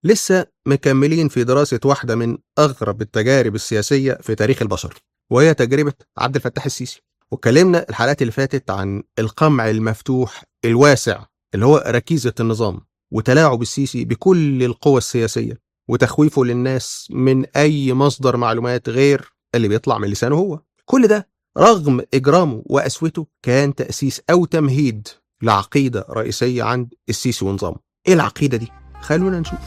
لسه مكملين في دراسة واحدة من أغرب التجارب السياسية في تاريخ البشر وهي تجربة عبد الفتاح السيسي واتكلمنا الحلقات اللي فاتت عن القمع المفتوح الواسع اللي هو ركيزة النظام وتلاعب السيسي بكل القوى السياسية وتخويفه للناس من أي مصدر معلومات غير اللي بيطلع من لسانه هو كل ده رغم إجرامه وقسوته كان تأسيس أو تمهيد لعقيدة رئيسية عند السيسي ونظامه إيه العقيدة دي؟ خلونا نشوف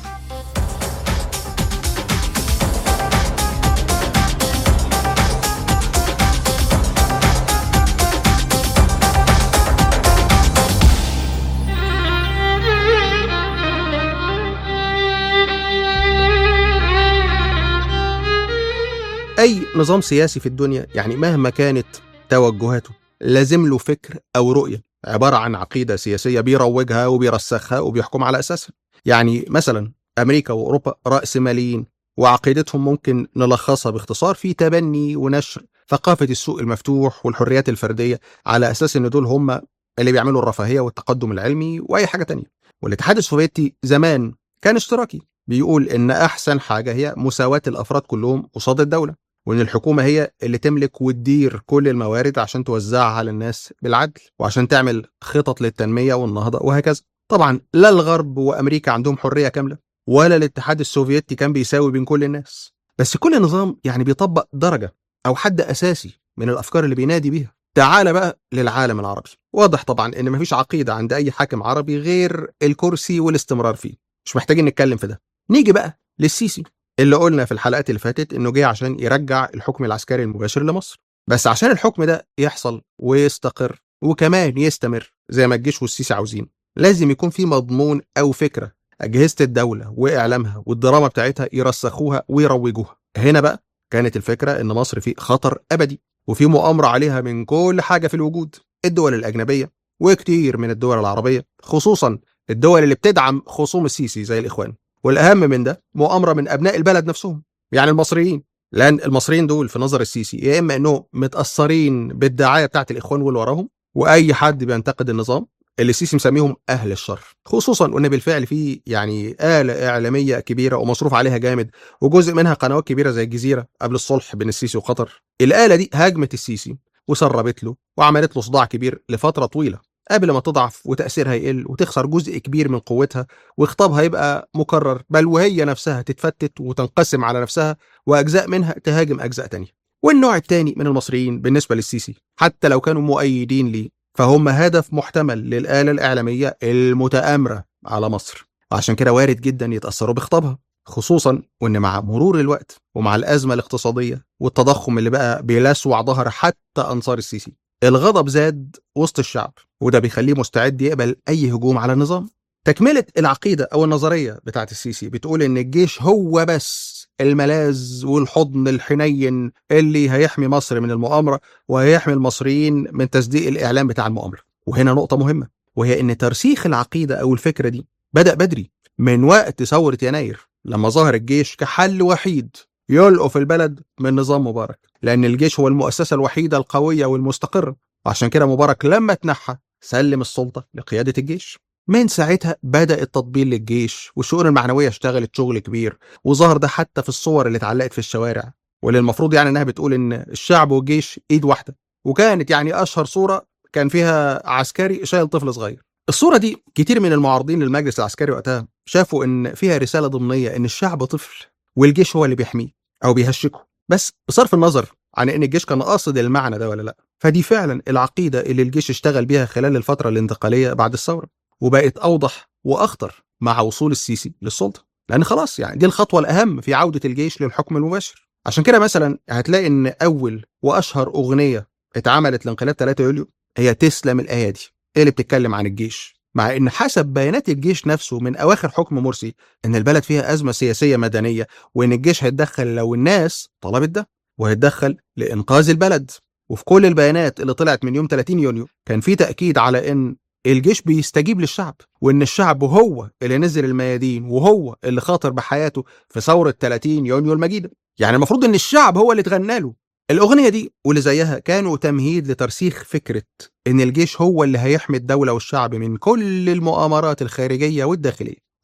أي نظام سياسي في الدنيا يعني مهما كانت توجهاته لازم له فكر أو رؤية عبارة عن عقيدة سياسية بيروجها وبيرسخها وبيحكم على أساسها يعني مثلا أمريكا وأوروبا رأسماليين وعقيدتهم ممكن نلخصها باختصار في تبني ونشر ثقافة السوق المفتوح والحريات الفردية على أساس إن دول هم اللي بيعملوا الرفاهية والتقدم العلمي وأي حاجة تانية والاتحاد السوفيتي زمان كان اشتراكي بيقول إن أحسن حاجة هي مساواة الأفراد كلهم قصاد الدولة وإن الحكومة هي اللي تملك وتدير كل الموارد عشان توزعها على الناس بالعدل وعشان تعمل خطط للتنمية والنهضة وهكذا طبعا لا الغرب وأمريكا عندهم حرية كاملة ولا الاتحاد السوفيتي كان بيساوي بين كل الناس بس كل نظام يعني بيطبق درجة أو حد أساسي من الأفكار اللي بينادي بيها تعال بقى للعالم العربي واضح طبعا ان مفيش عقيدة عند اي حاكم عربي غير الكرسي والاستمرار فيه مش محتاجين نتكلم في ده نيجي بقى للسيسي اللي قلنا في الحلقات اللي فاتت انه جه عشان يرجع الحكم العسكري المباشر لمصر بس عشان الحكم ده يحصل ويستقر وكمان يستمر زي ما الجيش والسيسي عاوزين لازم يكون في مضمون او فكره اجهزه الدوله واعلامها والدراما بتاعتها يرسخوها ويروجوها هنا بقى كانت الفكره ان مصر في خطر ابدي وفي مؤامره عليها من كل حاجه في الوجود الدول الاجنبيه وكتير من الدول العربيه خصوصا الدول اللي بتدعم خصوم السيسي زي الاخوان والاهم من ده مؤامره من ابناء البلد نفسهم يعني المصريين لان المصريين دول في نظر السيسي يا اما انهم متاثرين بالدعايه بتاعت الاخوان واللي وراهم واي حد بينتقد النظام اللي السيسي مسميهم اهل الشر خصوصا وان بالفعل في يعني آلة إعلامية كبيرة ومصروف عليها جامد وجزء منها قنوات كبيرة زي الجزيرة قبل الصلح بين السيسي وقطر الآلة دي هاجمت السيسي وسربت له وعملت له صداع كبير لفترة طويلة قبل ما تضعف وتأثيرها يقل وتخسر جزء كبير من قوتها وخطابها يبقى مكرر بل وهي نفسها تتفتت وتنقسم على نفسها وأجزاء منها تهاجم أجزاء تانية والنوع التاني من المصريين بالنسبة للسيسي حتى لو كانوا مؤيدين ليه فهم هدف محتمل للآلة الإعلامية المتآمرة على مصر وعشان كده وارد جدا يتأثروا بخطابها خصوصا وان مع مرور الوقت ومع الازمه الاقتصاديه والتضخم اللي بقى بيلسوع ظهر حتى انصار السيسي الغضب زاد وسط الشعب وده بيخليه مستعد يقبل اي هجوم على النظام تكمله العقيده او النظريه بتاعت السيسي بتقول ان الجيش هو بس الملاذ والحضن الحنين اللي هيحمي مصر من المؤامره وهيحمي المصريين من تصديق الاعلام بتاع المؤامره وهنا نقطه مهمه وهي ان ترسيخ العقيده او الفكره دي بدا بدري من وقت ثوره يناير لما ظهر الجيش كحل وحيد يلقوا في البلد من نظام مبارك لأن الجيش هو المؤسسة الوحيدة القوية والمستقرة وعشان كده مبارك لما اتنحى سلم السلطة لقيادة الجيش من ساعتها بدأ التطبيل للجيش والشؤون المعنوية اشتغلت شغل كبير وظهر ده حتى في الصور اللي اتعلقت في الشوارع واللي المفروض يعني انها بتقول ان الشعب والجيش ايد واحدة وكانت يعني اشهر صورة كان فيها عسكري شايل طفل صغير الصورة دي كتير من المعارضين للمجلس العسكري وقتها شافوا ان فيها رسالة ضمنية ان الشعب طفل والجيش هو اللي بيحميه او بيهشكه بس بصرف النظر عن ان الجيش كان قاصد المعنى ده ولا لا فدي فعلا العقيده اللي الجيش اشتغل بيها خلال الفتره الانتقاليه بعد الثوره وبقت اوضح واخطر مع وصول السيسي للسلطه لان خلاص يعني دي الخطوه الاهم في عوده الجيش للحكم المباشر عشان كده مثلا هتلاقي ان اول واشهر اغنيه اتعملت لانقلاب 3 يوليو هي تسلم الايادي اللي بتتكلم عن الجيش مع ان حسب بيانات الجيش نفسه من اواخر حكم مرسي ان البلد فيها ازمه سياسيه مدنيه وان الجيش هيتدخل لو الناس طلبت ده وهيتدخل لانقاذ البلد وفي كل البيانات اللي طلعت من يوم 30 يونيو كان في تاكيد على ان الجيش بيستجيب للشعب وان الشعب هو اللي نزل الميادين وهو اللي خاطر بحياته في ثوره 30 يونيو المجيده يعني المفروض ان الشعب هو اللي اتغنى له الأغنية دي واللي زيها كانوا تمهيد لترسيخ فكرة إن الجيش هو اللي هيحمي الدولة والشعب من كل المؤامرات الخارجية والداخلية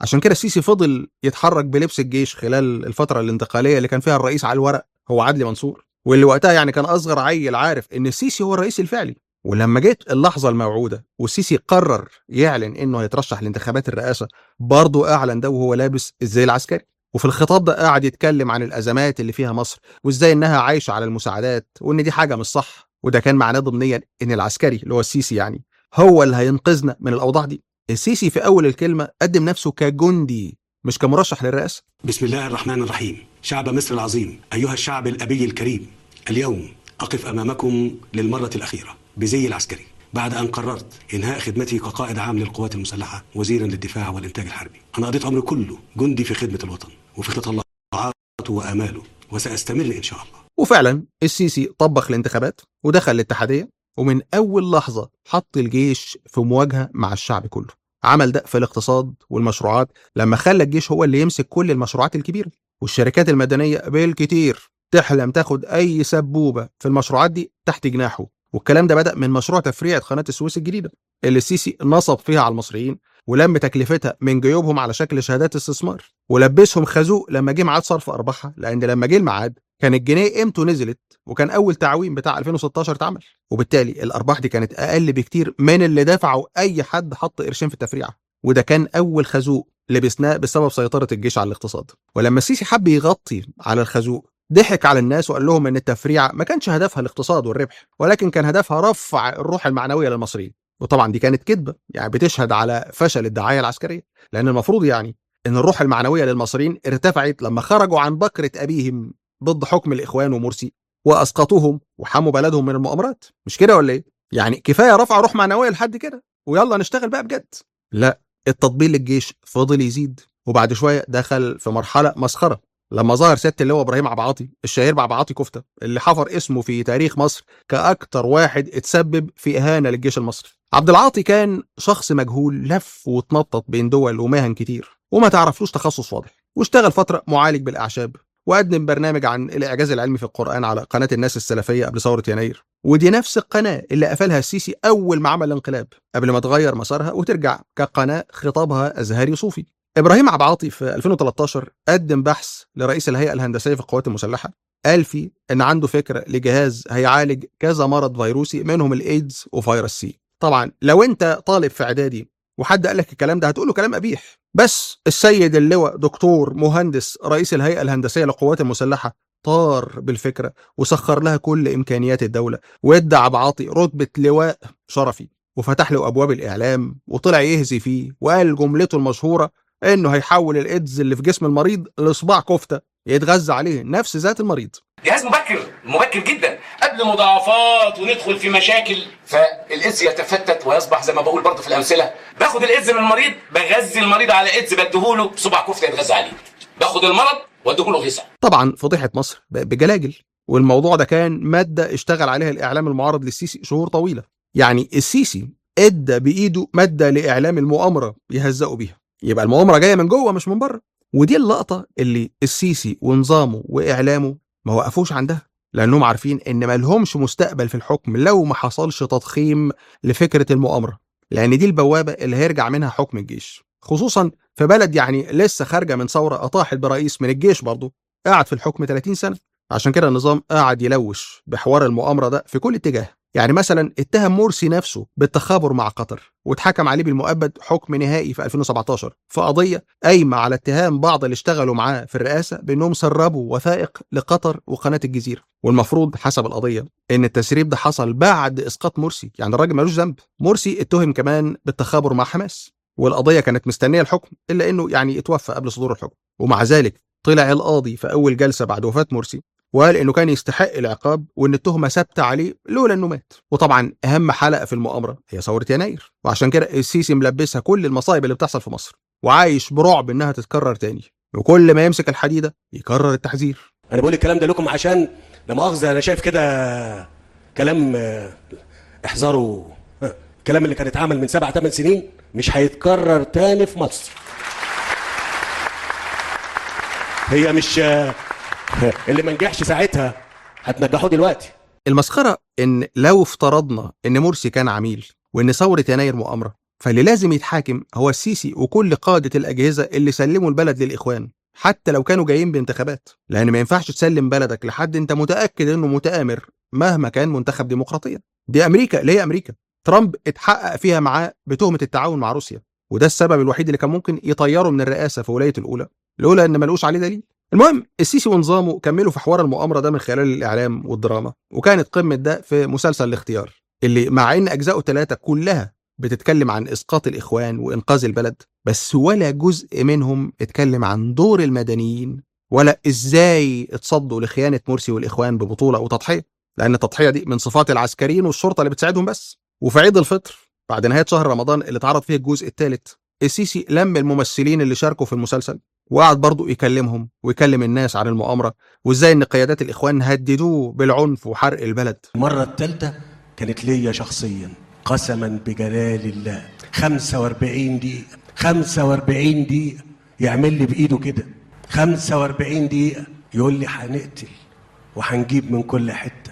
عشان كده السيسي فضل يتحرك بلبس الجيش خلال الفتره الانتقاليه اللي كان فيها الرئيس على الورق هو عدلي منصور واللي وقتها يعني كان اصغر عيل عارف ان السيسي هو الرئيس الفعلي ولما جت اللحظه الموعوده والسيسي قرر يعلن انه هيترشح لانتخابات الرئاسه برضه اعلن ده وهو لابس الزي العسكري وفي الخطاب ده قعد يتكلم عن الازمات اللي فيها مصر وازاي انها عايشه على المساعدات وان دي حاجه مش صح وده كان معناه ضمنيا ان العسكري اللي هو السيسي يعني هو اللي هينقذنا من الاوضاع دي السيسي في اول الكلمه قدم نفسه كجندي مش كمرشح للرئاسه بسم الله الرحمن الرحيم شعب مصر العظيم أيها الشعب الأبي الكريم اليوم أقف أمامكم للمرة الأخيرة بزي العسكري بعد أن قررت إنهاء خدمتي كقائد عام للقوات المسلحة وزيرا للدفاع والإنتاج الحربي أنا قضيت عمري كله جندي في خدمة الوطن وفي تطلعاته وآماله وسأستمر إن شاء الله وفعلا السيسي طبخ الانتخابات ودخل الاتحاديه ومن اول لحظه حط الجيش في مواجهه مع الشعب كله عمل ده في الاقتصاد والمشروعات لما خلى الجيش هو اللي يمسك كل المشروعات الكبيره والشركات المدنيه بالكتير تحلم تاخد اي سبوبه في المشروعات دي تحت جناحه والكلام ده بدا من مشروع تفريعه قناه السويس الجديده اللي السيسي نصب فيها على المصريين ولم تكلفتها من جيوبهم على شكل شهادات استثمار ولبسهم خازوق لما جه ميعاد صرف ارباحها لان لما جه الميعاد كان الجنيه قيمته نزلت وكان اول تعويم بتاع 2016 اتعمل وبالتالي الارباح دي كانت اقل بكتير من اللي دفعه اي حد حط قرشين في التفريعه وده كان اول خازوق لبسناه بسبب سيطره الجيش على الاقتصاد ولما السيسي حب يغطي على الخازوق ضحك على الناس وقال لهم ان التفريعه ما كانش هدفها الاقتصاد والربح ولكن كان هدفها رفع الروح المعنويه للمصريين وطبعا دي كانت كذبه يعني بتشهد على فشل الدعايه العسكريه لان المفروض يعني ان الروح المعنويه للمصريين ارتفعت لما خرجوا عن بكره ابيهم ضد حكم الاخوان ومرسي واسقطوهم وحموا بلدهم من المؤامرات مش كده ولا ايه يعني كفايه رفع روح معنويه لحد كده ويلا نشتغل بقى بجد لا التطبيل للجيش فضل يزيد وبعد شويه دخل في مرحله مسخره لما ظهر سياده اللواء ابراهيم عبعاطي الشهير بعبعاطي كفته اللي حفر اسمه في تاريخ مصر كاكتر واحد اتسبب في اهانه للجيش المصري عبد العاطي كان شخص مجهول لف واتنطط بين دول ومهن كتير وما تعرفلوش تخصص واضح واشتغل فتره معالج بالاعشاب وقدم برنامج عن الاعجاز العلمي في القران على قناه الناس السلفيه قبل ثوره يناير ودي نفس القناه اللي قفلها السيسي اول ما عمل الانقلاب قبل ما تغير مسارها وترجع كقناه خطابها ازهري صوفي ابراهيم عبعاطي في 2013 قدم بحث لرئيس الهيئه الهندسيه في القوات المسلحه قال فيه ان عنده فكره لجهاز هيعالج كذا مرض فيروسي منهم الايدز وفيروس سي طبعا لو انت طالب في اعدادي وحد قال لك الكلام ده هتقول له كلام قبيح بس السيد اللواء دكتور مهندس رئيس الهيئه الهندسيه للقوات المسلحه طار بالفكره وسخر لها كل امكانيات الدوله وادى عبعاطي رتبه لواء شرفي وفتح له ابواب الاعلام وطلع يهزي فيه وقال جملته المشهوره انه هيحول الايدز اللي في جسم المريض لصباع كفته يتغذى عليه نفس ذات المريض جهاز مبكر مبكر جدا قبل مضاعفات وندخل في مشاكل فالايدز يتفتت ويصبح زي ما بقول برضه في الامثله باخد الايدز من المريض بغذي المريض على ايدز بديهوله بصبع كفته يتغذى عليه باخد المرض واديهوله غذاء طبعا فضيحه مصر بقت بجلاجل والموضوع ده كان ماده اشتغل عليها الاعلام المعارض للسيسي شهور طويله يعني السيسي ادى بايده ماده لاعلام المؤامره يهزقوا بيها يبقى المؤامره جايه من جوه مش من بره ودي اللقطه اللي السيسي ونظامه واعلامه ما وقفوش عندها لانهم عارفين ان ما لهمش مستقبل في الحكم لو ما حصلش تضخيم لفكره المؤامره لان دي البوابه اللي هيرجع منها حكم الجيش خصوصا في بلد يعني لسه خارجه من ثوره اطاحت برئيس من الجيش برضه قعد في الحكم 30 سنه عشان كده النظام قعد يلوش بحوار المؤامره ده في كل اتجاه يعني مثلا اتهم مرسي نفسه بالتخابر مع قطر واتحكم عليه بالمؤبد حكم نهائي في 2017 في قضيه قايمه على اتهام بعض اللي اشتغلوا معاه في الرئاسه بانهم سربوا وثائق لقطر وقناه الجزيره والمفروض حسب القضيه ان التسريب ده حصل بعد اسقاط مرسي يعني الراجل ملوش ذنب مرسي اتهم كمان بالتخابر مع حماس والقضيه كانت مستنيه الحكم الا انه يعني اتوفى قبل صدور الحكم ومع ذلك طلع القاضي في اول جلسه بعد وفاه مرسي وقال انه كان يستحق العقاب وان التهمه ثابته عليه لولا انه مات وطبعا اهم حلقه في المؤامره هي ثوره يناير وعشان كده السيسي ملبسها كل المصايب اللي بتحصل في مصر وعايش برعب انها تتكرر تاني وكل ما يمسك الحديده يكرر التحذير انا بقول الكلام ده لكم عشان لا مؤاخذه انا شايف كده كلام آه، احذروا آه، الكلام اللي كان اتعمل من سبع ثمان سنين مش هيتكرر تاني في مصر هي مش آه، اللي ما نجحش ساعتها هتنجحوه دلوقتي المسخره ان لو افترضنا ان مرسي كان عميل وان ثوره يناير مؤامره فاللي لازم يتحاكم هو السيسي وكل قادة الأجهزة اللي سلموا البلد للإخوان حتى لو كانوا جايين بانتخابات لأن ما ينفعش تسلم بلدك لحد أنت متأكد إنه متآمر مهما كان منتخب ديمقراطيا دي أمريكا ليه أمريكا ترامب اتحقق فيها معاه بتهمة التعاون مع روسيا وده السبب الوحيد اللي كان ممكن يطيره من الرئاسة في ولاية الأولى لولا إن ملقوش عليه دليل المهم السيسي ونظامه كملوا في حوار المؤامرة ده من خلال الإعلام والدراما وكانت قمة ده في مسلسل الاختيار اللي مع إن أجزاؤه الثلاثة كلها بتتكلم عن إسقاط الإخوان وإنقاذ البلد بس ولا جزء منهم اتكلم عن دور المدنيين ولا إزاي اتصدوا لخيانة مرسي والإخوان ببطولة وتضحية لأن التضحية دي من صفات العسكريين والشرطة اللي بتساعدهم بس وفي عيد الفطر بعد نهاية شهر رمضان اللي اتعرض فيه الجزء الثالث السيسي لم الممثلين اللي شاركوا في المسلسل وقعد برضه يكلمهم ويكلم الناس عن المؤامرة وإزاي إن قيادات الإخوان هددوه بالعنف وحرق البلد المرة الثالثة كانت ليا شخصيا قسما بجلال الله 45 دقيقة 45 دقيقة يعمل لي بإيده كده 45 دقيقة يقول لي هنقتل وهنجيب من كل حتة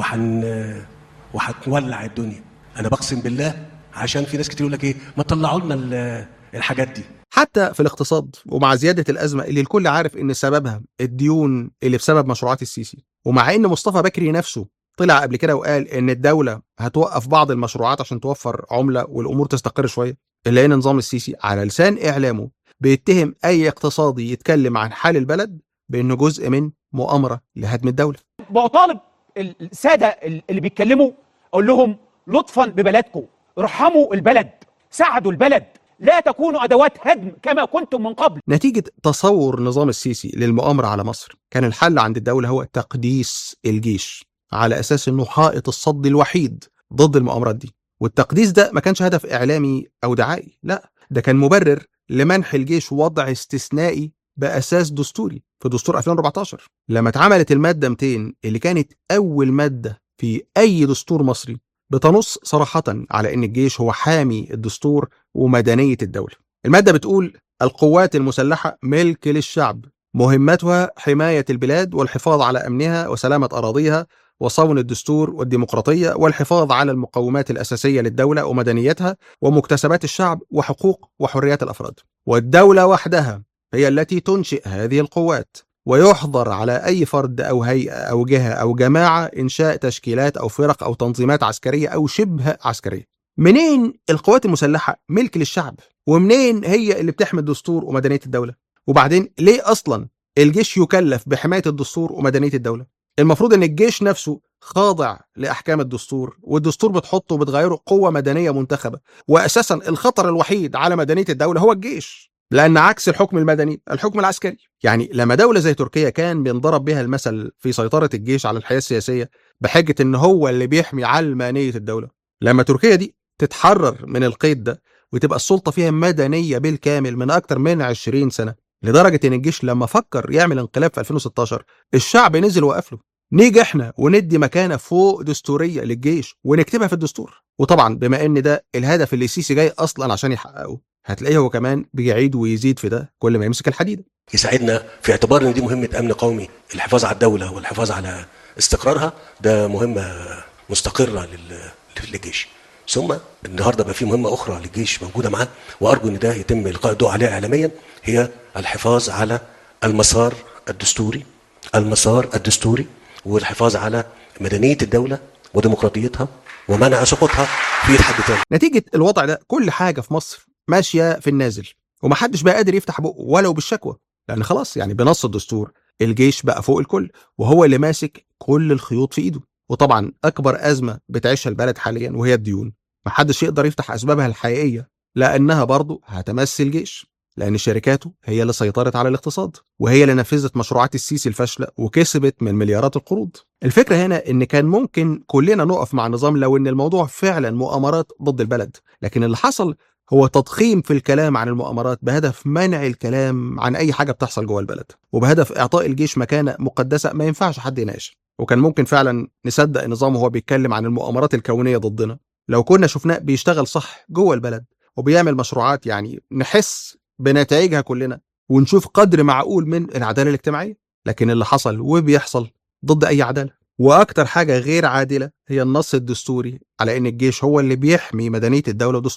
وهن وهتولع الدنيا أنا بقسم بالله عشان في ناس كتير يقول لك إيه ما طلعوا لنا ال- الحاجات دي حتى في الاقتصاد ومع زيادة الأزمة اللي الكل عارف إن سببها الديون اللي بسبب مشروعات السيسي ومع إن مصطفى بكري نفسه طلع قبل كده وقال إن الدولة هتوقف بعض المشروعات عشان توفر عملة والأمور تستقر شوية إلا إن نظام السيسي على لسان إعلامه بيتهم أي اقتصادي يتكلم عن حال البلد بإنه جزء من مؤامرة لهدم الدولة بطالب الساده اللي بيتكلموا اقول لهم لطفا ببلدكم ارحموا البلد ساعدوا البلد لا تكونوا ادوات هدم كما كنتم من قبل نتيجة تصور نظام السيسي للمؤامرة على مصر كان الحل عند الدولة هو تقديس الجيش على أساس أنه حائط الصد الوحيد ضد المؤامرات دي والتقديس ده ما كانش هدف إعلامي أو دعائي لا ده كان مبرر لمنح الجيش وضع استثنائي بأساس دستوري في دستور 2014 لما اتعملت المادة 200 اللي كانت أول مادة في أي دستور مصري بتنص صراحة على أن الجيش هو حامي الدستور ومدنية الدولة المادة بتقول القوات المسلحة ملك للشعب مهمتها حماية البلاد والحفاظ على أمنها وسلامة أراضيها وصون الدستور والديمقراطية والحفاظ على المقومات الأساسية للدولة ومدنيتها ومكتسبات الشعب وحقوق وحريات الأفراد والدولة وحدها هي التي تنشئ هذه القوات ويحظر على أي فرد أو هيئة أو جهة أو جماعة إنشاء تشكيلات أو فرق أو تنظيمات عسكرية أو شبه عسكرية منين القوات المسلحة ملك للشعب ومنين هي اللي بتحمي الدستور ومدنية الدولة وبعدين ليه أصلا الجيش يكلف بحماية الدستور ومدنية الدولة المفروض ان الجيش نفسه خاضع لاحكام الدستور والدستور بتحطه وبتغيره قوه مدنيه منتخبه واساسا الخطر الوحيد على مدنيه الدوله هو الجيش لان عكس الحكم المدني الحكم العسكري يعني لما دوله زي تركيا كان بينضرب بها المثل في سيطره الجيش على الحياه السياسيه بحجه ان هو اللي بيحمي علمانيه الدوله لما تركيا دي تتحرر من القيد ده وتبقى السلطه فيها مدنيه بالكامل من اكتر من 20 سنه لدرجه ان الجيش لما فكر يعمل انقلاب في 2016 الشعب نزل وقف له نيجي احنا وندي مكانه فوق دستوريه للجيش ونكتبها في الدستور وطبعا بما ان ده الهدف اللي السيسي جاي اصلا عشان يحققه هتلاقيه هو كمان بيعيد ويزيد في ده كل ما يمسك الحديد يساعدنا في اعتبار ان دي مهمه امن قومي الحفاظ على الدوله والحفاظ على استقرارها ده مهمه مستقره لل- للجيش ثم النهارده بقى في مهمه اخرى للجيش موجوده معاه وارجو ان ده يتم القاء الضوء عليها اعلاميا هي الحفاظ على المسار الدستوري المسار الدستوري والحفاظ على مدنيه الدوله وديمقراطيتها ومنع سقوطها في ايد حد تاني نتيجه الوضع ده كل حاجه في مصر ماشيه في النازل ومحدش بقى قادر يفتح بقه ولو بالشكوى لان خلاص يعني بنص الدستور الجيش بقى فوق الكل وهو اللي ماسك كل الخيوط في ايده وطبعا اكبر ازمه بتعيشها البلد حاليا وهي الديون محدش يقدر يفتح اسبابها الحقيقيه لانها برضه هتمثل الجيش لان شركاته هي اللي سيطرت على الاقتصاد وهي اللي نفذت مشروعات السيسي الفاشله وكسبت من مليارات القروض الفكره هنا ان كان ممكن كلنا نقف مع النظام لو ان الموضوع فعلا مؤامرات ضد البلد لكن اللي حصل هو تضخيم في الكلام عن المؤامرات بهدف منع الكلام عن اي حاجه بتحصل جوه البلد وبهدف اعطاء الجيش مكانه مقدسه ما ينفعش حد يناقشها وكان ممكن فعلا نصدق النظام وهو بيتكلم عن المؤامرات الكونيه ضدنا لو كنا شفناه بيشتغل صح جوه البلد وبيعمل مشروعات يعني نحس بنتائجها كلنا ونشوف قدر معقول من العداله الاجتماعيه لكن اللي حصل وبيحصل ضد اي عداله واكتر حاجه غير عادله هي النص الدستوري على ان الجيش هو اللي بيحمي مدنيه الدوله ودستورها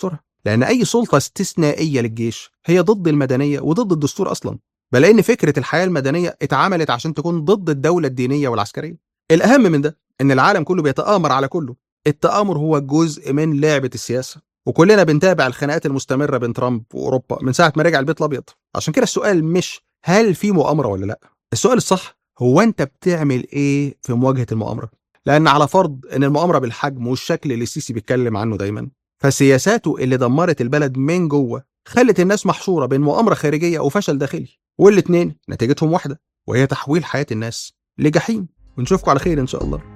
لان اي سلطه استثنائيه للجيش هي ضد المدنيه وضد الدستور اصلا بل ان فكره الحياه المدنيه اتعملت عشان تكون ضد الدوله الدينيه والعسكريه الاهم من ده ان العالم كله بيتآمر على كله التآمر هو جزء من لعبه السياسه وكلنا بنتابع الخناقات المستمره بين ترامب واوروبا من ساعه ما رجع البيت الابيض عشان كده السؤال مش هل في مؤامره ولا لا السؤال الصح هو انت بتعمل ايه في مواجهه المؤامره لان على فرض ان المؤامره بالحجم والشكل اللي السيسي بيتكلم عنه دايما فسياساته اللي دمرت البلد من جوه خلت الناس محشوره بين مؤامره خارجيه وفشل داخلي والاتنين نتيجتهم واحده وهي تحويل حياه الناس لجحيم ونشوفكم على خير ان شاء الله